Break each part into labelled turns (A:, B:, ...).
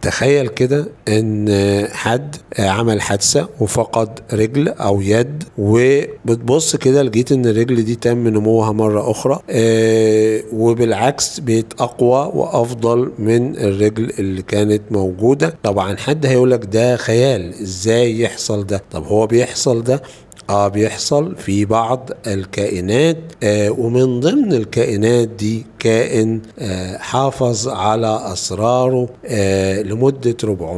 A: تخيل كده ان حد عمل حادثة وفقد رجل او يد وبتبص كده لقيت ان الرجل دي تم نموها مرة اخرى آه، وبالعكس بقت اقوى وافضل من الرجل اللي كانت موجودة طبعا حد هيقولك ده خيال ازاي يحصل ده طب هو بيحصل ده اه بيحصل في بعض الكائنات آه ومن ضمن الكائنات دي كائن آه حافظ على اسراره آه لمده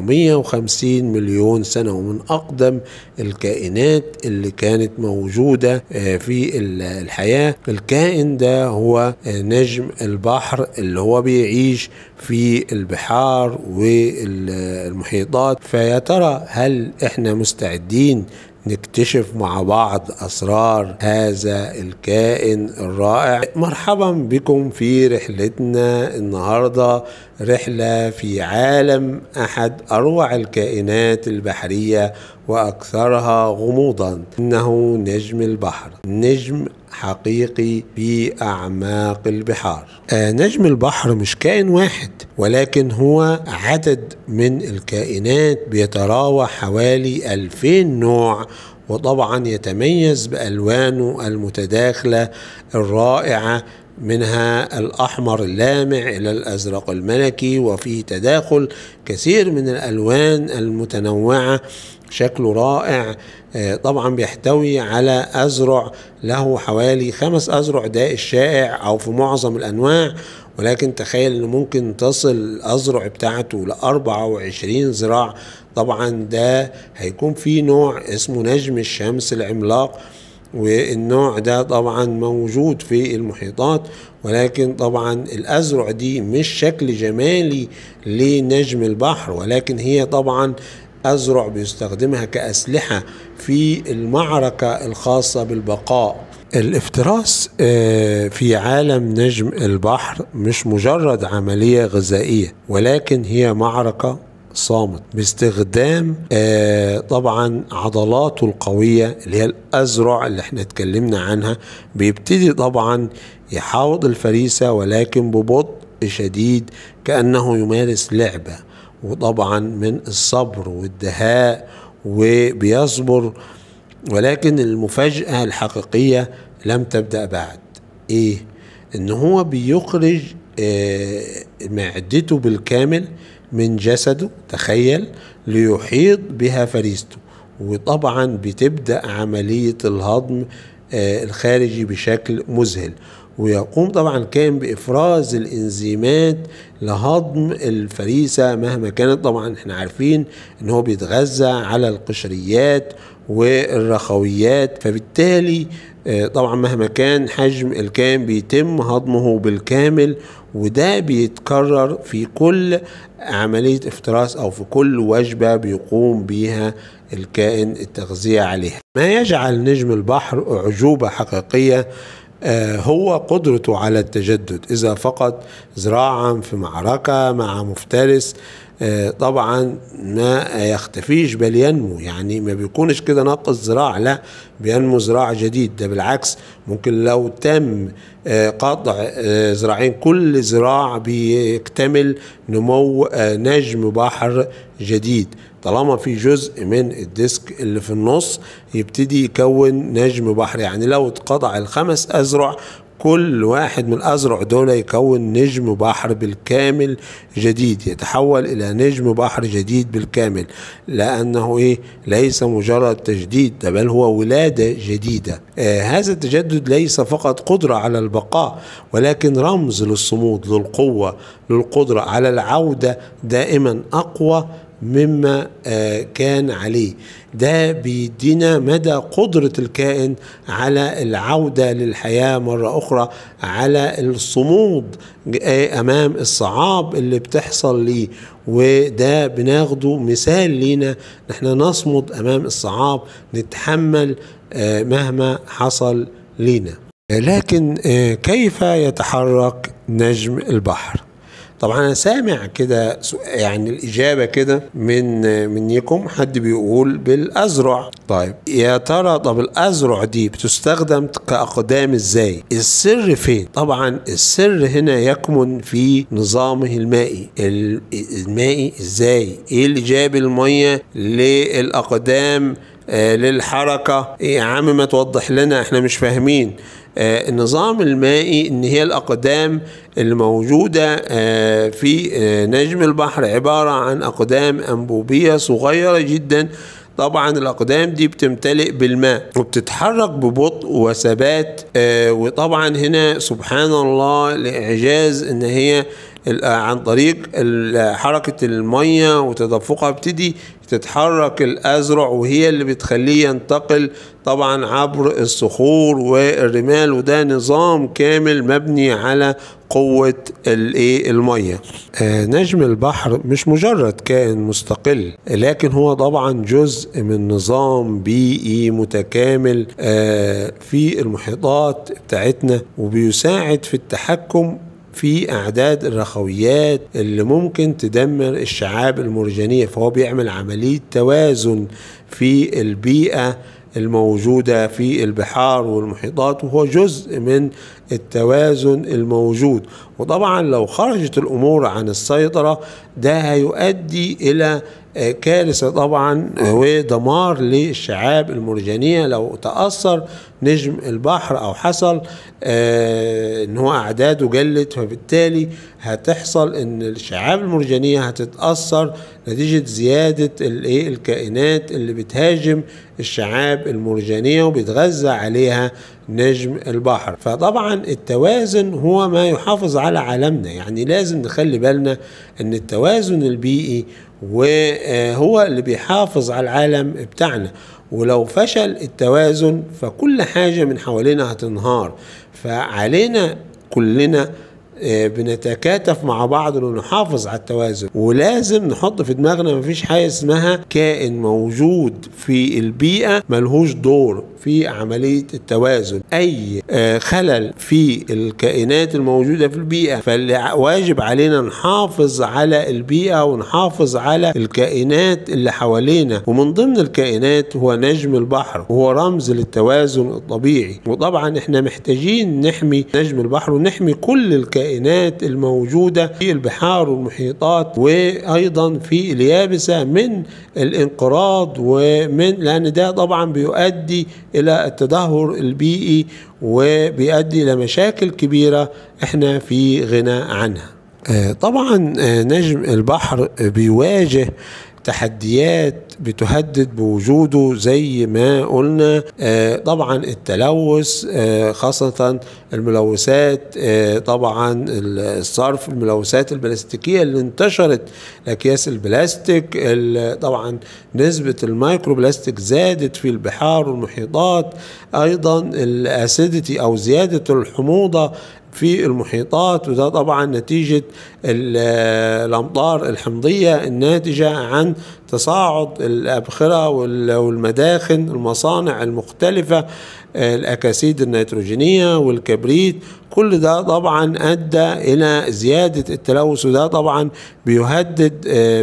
A: 450 مليون سنه ومن اقدم الكائنات اللي كانت موجوده آه في ال- الحياه الكائن ده هو آه نجم البحر اللي هو بيعيش في البحار والمحيطات فيا ترى هل احنا مستعدين نكتشف مع بعض اسرار هذا الكائن الرائع مرحبا بكم في رحلتنا النهارده رحله في عالم احد اروع الكائنات البحريه واكثرها غموضا انه نجم البحر نجم حقيقي في اعماق البحار آه نجم البحر مش كائن واحد ولكن هو عدد من الكائنات بيتراوح حوالي 2000 نوع وطبعا يتميز بالوانه المتداخله الرائعه منها الأحمر اللامع إلى الأزرق الملكي وفيه تداخل كثير من الألوان المتنوعة شكله رائع آه، طبعا بيحتوي على أزرع له حوالي خمس أزرع ده الشائع أو في معظم الأنواع ولكن تخيل ان ممكن تصل الأزرع بتاعته ل 24 ذراع طبعا ده هيكون في نوع اسمه نجم الشمس العملاق والنوع ده طبعا موجود في المحيطات ولكن طبعا الأزرع دي مش شكل جمالي لنجم البحر ولكن هي طبعا أزرع بيستخدمها كأسلحة في المعركة الخاصة بالبقاء الافتراس آه، في عالم نجم البحر مش مجرد عملية غذائية ولكن هي معركة صامت باستخدام آه طبعا عضلاته القوية اللي هي الأزرع اللي احنا اتكلمنا عنها بيبتدي طبعا يحاوط الفريسة ولكن ببطء شديد كأنه يمارس لعبة وطبعا من الصبر والدهاء وبيصبر ولكن المفاجأة الحقيقية لم تبدأ بعد ايه ان هو بيخرج آه معدته بالكامل من جسده تخيل ليحيط بها فريسته وطبعا بتبدأ عملية الهضم آه الخارجي بشكل مذهل ويقوم طبعا كان بإفراز الإنزيمات لهضم الفريسة مهما كانت طبعا احنا عارفين ان هو بيتغذى على القشريات والرخويات فبالتالي آه، طبعا مهما كان حجم الكائن بيتم هضمه بالكامل وده بيتكرر في كل عملية افتراس أو في كل وجبة بيقوم بيها الكائن التغذية عليها ما يجعل نجم البحر أعجوبة حقيقية آه، هو قدرته على التجدد إذا فقد ذراعا في معركة مع مفترس آه، طبعا ما يختفيش بل ينمو يعني ما بيكونش كده ناقص ذراع لا بينمو ذراع جديد ده بالعكس ممكن لو تم آه، قطع آه، ذراعين كل ذراع بيكتمل نمو آه، نجم بحر جديد طالما في جزء من الديسك اللي في النص يبتدي يكون نجم بحر يعني لو اتقطع الخمس أزرع كل واحد من الأزرع دول يكون نجم بحر بالكامل جديد يتحول إلى نجم بحر جديد بالكامل لأنه إيه ليس مجرد تجديد ده بل هو ولادة جديدة آه هذا التجدد ليس فقط قدرة على البقاء ولكن رمز للصمود للقوة للقدرة على العودة دائما أقوى مما آه، كان عليه ده بيدينا مدى قدرة الكائن على العودة للحياة مرة أخرى على الصمود آه، أمام الصعاب اللي بتحصل ليه وده بناخده مثال لينا نحن نصمد أمام الصعاب نتحمل آه، مهما حصل لينا لكن آه، كيف يتحرك نجم البحر طبعا انا سامع كده يعني الاجابه كده من منكم حد بيقول بالازرع طيب يا ترى طب الازرع دي بتستخدم كاقدام ازاي السر فين طبعا السر هنا يكمن في نظامه المائي المائي ازاي ايه اللي جاب الميه للاقدام آه للحركة إيه يا عم ما توضح لنا احنا مش فاهمين آه النظام المائي ان هي الاقدام الموجودة آه في نجم البحر عبارة عن اقدام انبوبية صغيرة جدا طبعا الاقدام دي بتمتلئ بالماء وبتتحرك ببطء وثبات آه وطبعا هنا سبحان الله لاعجاز ان هي عن طريق حركة المية وتدفقها بتدي تتحرك الأزرع وهي اللي بتخليه ينتقل طبعا عبر الصخور والرمال وده نظام كامل مبني على قوة الايه المية آه نجم البحر مش مجرد كائن مستقل لكن هو طبعا جزء من نظام بيئي متكامل آه في المحيطات بتاعتنا وبيساعد في التحكم في أعداد الرخويات اللي ممكن تدمر الشعاب المرجانية فهو بيعمل عملية توازن في البيئة الموجودة في البحار والمحيطات وهو جزء من التوازن الموجود وطبعا لو خرجت الأمور عن السيطرة ده هيؤدي إلى كارثة طبعا ودمار للشعاب المرجانية لو تأثر نجم البحر أو حصل آه إن هو أعداده قلت فبالتالي هتحصل إن الشعاب المرجانية هتتأثر نتيجة زيادة الإيه الكائنات اللي بتهاجم الشعاب المرجانية وبيتغذى عليها نجم البحر فطبعا التوازن هو ما يحافظ على عالمنا يعني لازم نخلي بالنا ان التوازن البيئي وهو اللي بيحافظ على العالم بتاعنا ولو فشل التوازن فكل حاجة من حوالينا هتنهار فعلينا كلنا بنتكاتف مع بعض ونحافظ على التوازن ولازم نحط في دماغنا مفيش حاجه اسمها كائن موجود في البيئه ملهوش دور في عمليه التوازن اي خلل في الكائنات الموجوده في البيئه فاللي واجب علينا نحافظ على البيئه ونحافظ على الكائنات اللي حوالينا ومن ضمن الكائنات هو نجم البحر وهو رمز للتوازن الطبيعي وطبعا احنا محتاجين نحمي نجم البحر ونحمي كل الكائنات الكائنات الموجودة في البحار والمحيطات وأيضا في اليابسة من الانقراض ومن لأن ده طبعا بيؤدي إلى التدهور البيئي وبيؤدي إلى مشاكل كبيرة احنا في غنى عنها طبعا نجم البحر بيواجه تحديات بتهدد بوجوده زي ما قلنا آه طبعا التلوث آه خاصة الملوثات آه طبعا الصرف الملوثات البلاستيكية اللي انتشرت الأكياس البلاستيك طبعا نسبة المايكرو بلاستيك زادت في البحار والمحيطات أيضا الأسيديتي أو زيادة الحموضة في المحيطات وده طبعا نتيجة الأمطار الحمضية الناتجة عن تصاعد الأبخرة والمداخن المصانع المختلفة الأكاسيد النيتروجينية والكبريت كل ده طبعا أدى إلى زيادة التلوث وده طبعا بيهدد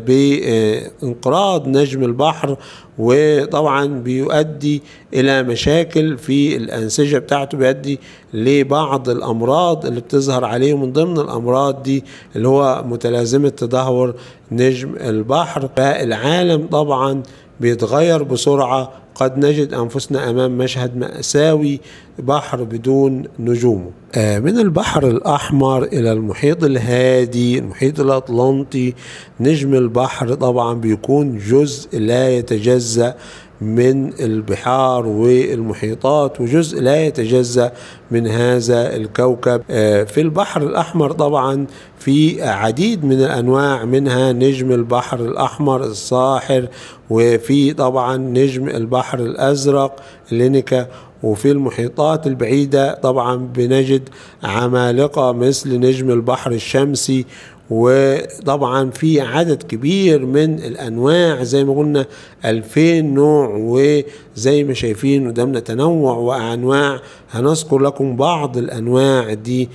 A: بانقراض نجم البحر وطبعا بيؤدي إلى مشاكل في الأنسجة بتاعته بيؤدي لبعض الأمراض اللي بتظهر عليه من ضمن الأمراض دي اللي هو متلازمة تدهور نجم البحر فالعالم طبعا بيتغير بسرعة قد نجد أنفسنا أمام مشهد مأساوي بحر بدون نجومه من البحر الأحمر إلى المحيط الهادي المحيط الأطلنطي نجم البحر طبعا بيكون جزء لا يتجزأ من البحار والمحيطات وجزء لا يتجزأ من هذا الكوكب في البحر الأحمر طبعا في عديد من الأنواع منها نجم البحر الأحمر الصاحر وفي طبعا نجم البحر الأزرق لينيكا وفي المحيطات البعيدة طبعا بنجد عمالقة مثل نجم البحر الشمسي وطبعا في عدد كبير من الانواع زي ما قلنا 2000 نوع وزي ما شايفين قدامنا تنوع وانواع هنذكر لكم بعض الانواع دي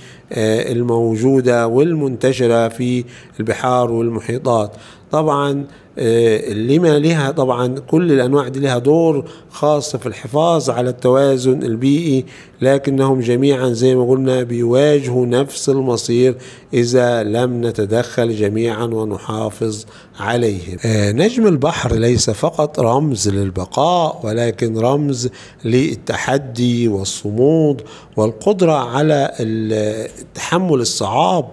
A: الموجوده والمنتشره في البحار والمحيطات طبعا لما لها طبعا كل الانواع دي لها دور خاص في الحفاظ على التوازن البيئي لكنهم جميعا زي ما قلنا بيواجهوا نفس المصير اذا لم نتدخل جميعا ونحافظ عليهم نجم البحر ليس فقط رمز للبقاء ولكن رمز للتحدي والصمود والقدره على تحمل الصعاب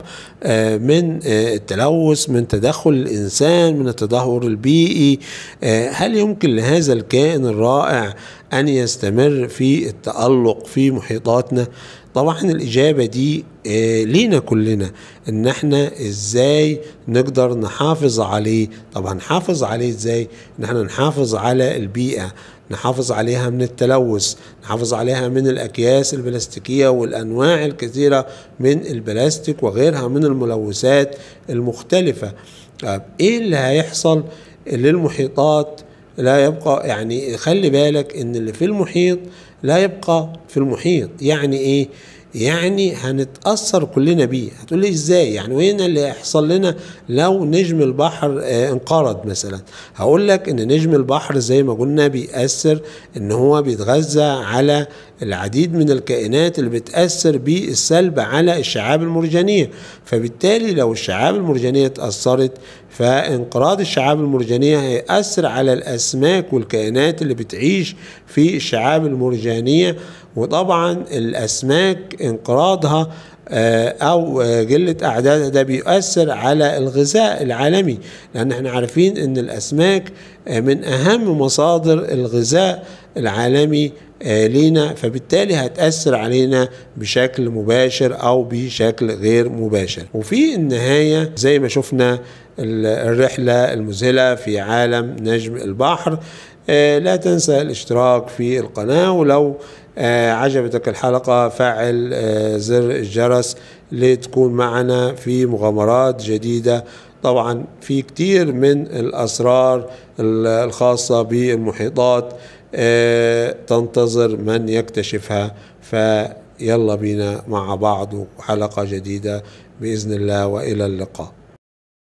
A: من التلوث من تدخل الانسان من التدهور البيئي هل يمكن لهذا الكائن الرائع ان يستمر في التالق في محيطاتنا طبعا الاجابه دي لينا كلنا ان احنا ازاي نقدر نحافظ عليه طبعا نحافظ عليه ازاي ان احنا نحافظ على البيئه نحافظ عليها من التلوث نحافظ عليها من الأكياس البلاستيكية والأنواع الكثيرة من البلاستيك وغيرها من الملوثات المختلفة طيب إيه اللي هيحصل للمحيطات لا يبقى يعني خلي بالك ان اللي في المحيط لا يبقى في المحيط يعني ايه يعني هنتأثر كلنا بيه هتقول لي ازاي يعني وين اللي هيحصل لنا لو نجم البحر آه انقرض مثلا هقول لك ان نجم البحر زي ما قلنا بيأثر ان هو بيتغذى على العديد من الكائنات اللي بتأثر بالسلب على الشعاب المرجانية فبالتالي لو الشعاب المرجانية اتأثرت فانقراض الشعاب المرجانية هيأثر على الأسماك والكائنات اللي بتعيش في الشعاب المرجانية وطبعا الأسماك انقراضها او قله اعدادها ده بيؤثر على الغذاء العالمي لان احنا عارفين ان الاسماك من اهم مصادر الغذاء العالمي لينا فبالتالي هتأثر علينا بشكل مباشر أو بشكل غير مباشر وفي النهاية زي ما شفنا الرحلة المذهلة في عالم نجم البحر لا تنسى الاشتراك في القناة ولو عجبتك الحلقة فعل زر الجرس لتكون معنا في مغامرات جديدة طبعا في كتير من الأسرار الخاصة بالمحيطات تنتظر من يكتشفها فيلا بينا مع بعض حلقة جديدة بإذن الله وإلى اللقاء